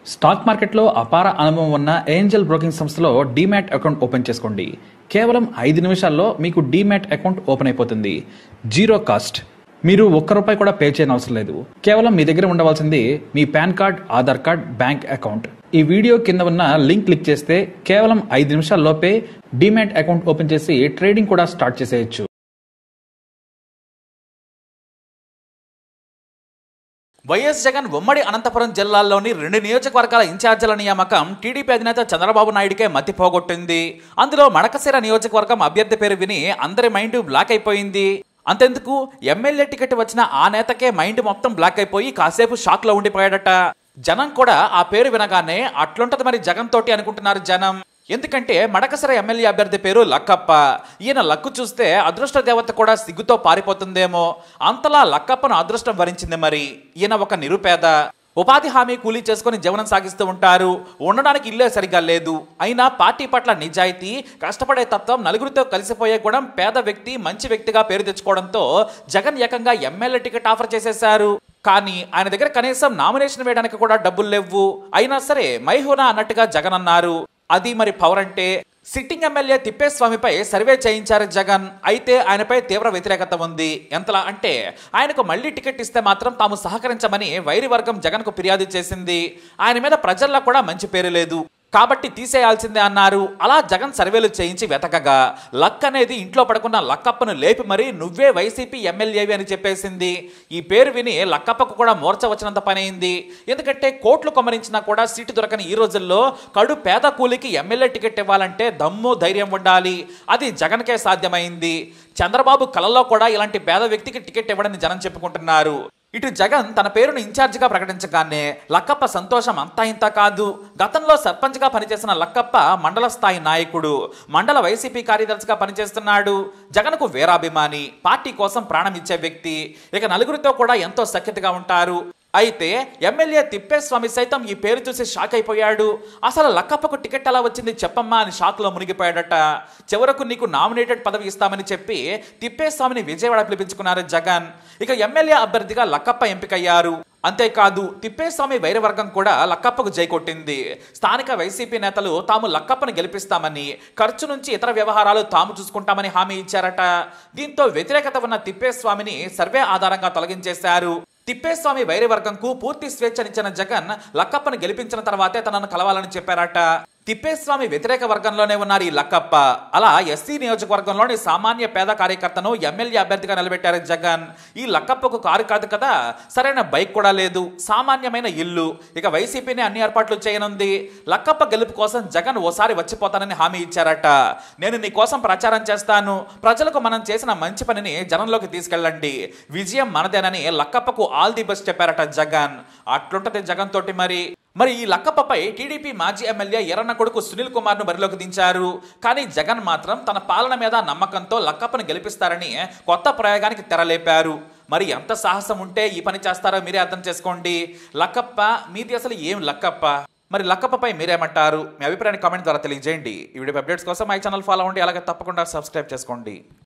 stock మార్కెట్లో అపార అనుభవం ఉన్న ఏంజల్ బ్రోకింగ్ సంస్థలో డీమ్యాట్ అకౌంట్ ఓపెన్ చేసుకోండి కేవలం ఐదు నిమిషాల్లో మీకు డీమ్యాట్ అకౌంట్ ఓపెన్ అయిపోతుంది జీరో కాస్ట్ మీరు ఒక్క రూపాయి కూడా పే చేయని అవసరం లేదు కేవలం మీ దగ్గర ఉండవలసింది మీ PAN card Aadhaar card bank account ఈ వీడియో కింద ఉన్న లింక్ క్లిక్ చేస్తే కేవలం ఐదు నిమిషాల్లోపే డీమ్యాట్ అకౌంట్ ఓపెన్ చేసి ట్రేడింగ్ కూడా స్టార్ట్ చేసేయచ్చు వైఎస్ జగన్ ఉమ్మడి అనంతపురం జిల్లాల్లోని రెండు నియోజకవర్గాల ఇన్ఛార్జీల నియామకం టీడీపీ అధినేత చంద్రబాబు నాయుడికే మతి పోగొట్టింది అందులో మడకశిర నియోజకవర్గం అభ్యర్థి పేరు విని అందరి మైండ్ బ్లాక్ అయిపోయింది అంతెందుకు ఎమ్మెల్యే టికెట్ వచ్చిన ఆ నేతకే మైండ్ మొత్తం బ్లాక్ అయిపోయి కాసేపు షాక్ లో ఉండిపోయాడట జనం కూడా ఆ పేరు వినగానే అట్లుంటది మరి జగన్ తోటి అనుకుంటున్నారు జనం ఎందుకంటే మడకసర ఎమ్మెల్యే అభ్యర్థి పేరు లక్కప్ప ఈయన లక్కు చూస్తే అదృష్ట దేవత కూడా సిగ్గుతో పారిపోతుందేమో అంతలా లక్కప్పను అదృష్టం వరించింది మరి ఈయన ఒక నిరుపేద ఉపాధి హామీ కూలీ చేసుకుని జీవనం సాగిస్తూ ఉంటారు ఉండడానికి ఇల్లే సరిగా లేదు అయినా పార్టీ పట్ల నిజాయితీ కష్టపడే తత్వం నలుగురితో కలిసిపోయే గుణం పేద వ్యక్తి మంచి వ్యక్తిగా పేరు తెచ్చుకోవడంతో జగన్ ఏకంగా ఎమ్మెల్యే టికెట్ ఆఫర్ చేసేశారు కానీ ఆయన దగ్గర కనీసం నామినేషన్ వేయడానికి కూడా డబ్బులు లేవు అయినా సరే మైహునా అన్నట్టుగా జగన్ అన్నారు అది మరి పవర్ అంటే సిట్టింగ్ ఎమ్మెల్యే తిప్పేస్వామిపై సర్వే చేయించారు జగన్ అయితే ఆయనపై తీవ్ర వ్యతిరేకత ఉంది ఎంతలా అంటే ఆయనకు మళ్ళీ టికెట్ ఇస్తే మాత్రం తాము సహకరించమని వైరి వర్గం జగన్కు ఫిర్యాదు చేసింది ఆయన మీద ప్రజల్లో కూడా మంచి పేరు లేదు కాబట్టి తీసేయాల్సిందే అన్నారు అలా జగన్ సర్వేలు చేయించి వెతకగా లక్ అనేది ఇంట్లో పడుకున్న లక్కప్పను లేపి మరీ నువ్వే వైసీపీ ఎమ్మెల్యేవి అని చెప్పేసింది ఈ పేరు విని లక్కప్పకు కూడా మూర్చ వచ్చినంత పని అయింది ఎందుకంటే కోట్లు కొమ్మరించినా కూడా సీటు దొరకని ఈ రోజుల్లో కడు పేద కూలికి ఎమ్మెల్యే టికెట్ ఇవ్వాలంటే దమ్ము ధైర్యం ఉండాలి అది జగన్కే సాధ్యమైంది చంద్రబాబు కలలో కూడా ఇలాంటి పేద వ్యక్తికి టికెట్ ఇవ్వడని జనం చెప్పుకుంటున్నారు ఇటు జగన్ తన పేరును ఇన్ఛార్జిగా ప్రకటించగానే లక్కప్ప సంతోషం అంతా ఇంత కాదు గతంలో సర్పంచ్గా పనిచేసిన లక్కప్ప మండల స్థాయి నాయకుడు మండల వైసీపీ కార్యదర్శిగా పనిచేస్తున్నాడు జగన్కు వీరాభిమాని పార్టీ కోసం ప్రాణం ఇచ్చే వ్యక్తి ఇక నలుగురితో కూడా ఎంతో సఖ్యతగా ఉంటారు అయితే ఎమ్మెల్యే తిప్పేస్వామి సైతం ఈ పేరు చూసి షాక్ అయిపోయాడు అసలు లక్కప్పకు టికెట్ ఎలా వచ్చింది చెప్పమ్మా అని షాక్లో మునిగిపోయాడట చివరకు నీకు నామినేటెడ్ పదవి ఇస్తామని చెప్పి తిప్పేస్వామిని విజయవాడ పిలిపించుకున్నారు జగన్ ఇక ఎమ్మెల్యే అభ్యర్థిగా లక్కప్ప ఎంపికయ్యారు అంతేకాదు తిప్పేస్వామి వైరవర్గం కూడా లక్కప్పకు జై కొట్టింది స్థానిక వైసీపీ నేతలు తాము లక్కప్పను గెలిపిస్తామని ఖర్చు నుంచి ఇతర వ్యవహారాలు తాము చూసుకుంటామని హామీ ఇచ్చారట దీంతో వ్యతిరేకత ఉన్న తిప్పేస్వామిని సర్వే ఆధారంగా తొలగించేశారు తిప్పేస్వామి వైరవర్గంకు పూర్తి స్వేచ్ఛనిచ్చిన జగన్ లక్కప్పను గెలిపించిన తర్వాతే తనను కలవాలని చెప్పారట తిప్పేస్వామి వ్యతిరేక వర్గంలోనే ఉన్నారు ఈ లక్కప్ప అలా ఎస్సీ నియోజకవర్గంలోని సామాన్య పేద కార్యకర్తను ఎమ్మెల్యే అభ్యర్థిగా నిలబెట్టారు జగన్ ఈ లక్కప్పకు కారు కాదు కదా సరైన బైక్ కూడా లేదు సామాన్యమైన ఇల్లు ఇక వైసీపీని అన్ని ఏర్పాట్లు చేయనుంది లక్కప్ప గెలుపు కోసం జగన్ ఓసారి వచ్చిపోతానని హామీ ఇచ్చారట నేను నీ కోసం ప్రచారం చేస్తాను ప్రజలకు మనం చేసిన మంచి పనిని జనంలోకి తీసుకెళ్ళండి విజయం మనదేనని లక్కప్పకు ఆల్ ది బెస్ట్ చెప్పారట జగన్ అట్లుంటది జగన్ తోటి మరి మరి ఈ లక్కప్పపై టీడీపీ మాజీ ఎమ్మెల్యే ఎర్రన్న కొడుకు సునీల్ కుమార్ ను బరిలోకి దించారు కానీ జగన్ మాత్రం తన పాలన మీద నమ్మకంతో లక్కప్పను గెలిపిస్తారని కొత్త ప్రయోగానికి తెరలేపారు మరి ఎంత సాహసం ఉంటే ఈ పని చేస్తారో మీరే అర్థం చేసుకోండి లక్కప్ప మీది అసలు ఏం లక్కప్ప మరి లక్కప్పపై మీరేమంటారు మీ అభిప్రాయాన్ని కామెంట్ ద్వారా తెలియజేయండి ఈ వీడియో అప్డేట్స్ కోసం మై ఛానల్ ఫాలో అవ్వండి అలాగే తప్పకుండా సబ్స్క్రైబ్ చేసుకోండి